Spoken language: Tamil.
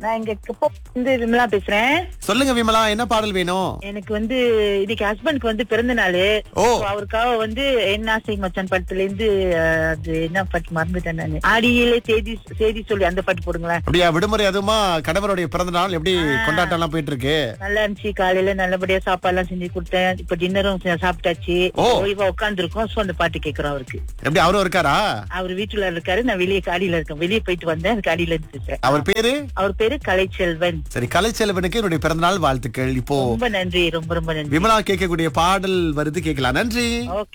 நான் இங்க குப்பம் வந்து விமலா பேசுறேன் சொல்லுங்க விமலா என்ன பாடல் வேணும் எனக்கு வந்து இன்னைக்கு ஹஸ்பண்டுக்கு வந்து பிறந்த நாள் ஓ அவருக்காக வந்து என்ன ஆசை மச்சான் படத்துல இருந்து அஹ், அது என்ன பாட்டு மறந்துட்டேன் நானு ஆடியிலே செய்தி செய்தி சொல்லி அந்த பாட்டு போடுங்களேன் அப்படியா விடுமுறை அதுமா கணவருடைய பிறந்த நாள் எப்படி கொண்டாட்டம் எல்லாம் போயிட்டு இருக்கு நல்லா இருந்துச்சு காலையில நல்லபடியா சாப்பாடு எல்லாம் செஞ்சு கொடுத்தேன் இப்ப டின்னரும் சாப்பிட்டாச்சு ஓ. ஓய்வா உட்காந்துருக்கோம் சோ அந்த பாட்டு கேக்குறோம் அவருக்கு எப்படி அவரும் இருக்காரா அவர் வீட்டுல இருக்காரு நான் வெளியே காடியில இருக்கேன் வெளியே போயிட்டு வந்தேன் காடியில இருந்து பேசுறேன் அவர் பேரு அவர் பேரு கலைச்செல்வன் சரி கலைச்செல்வனுக்கு என்னுடைய பிறந்தநாள் வாழ்த்துக்கள் இப்போ ரொம்ப நன்றி ரொம்ப ரொம்ப நன்றி விமலா கேட்கக்கூடிய பாடல் வருது கேட்கலாம் நன்றி ஓகே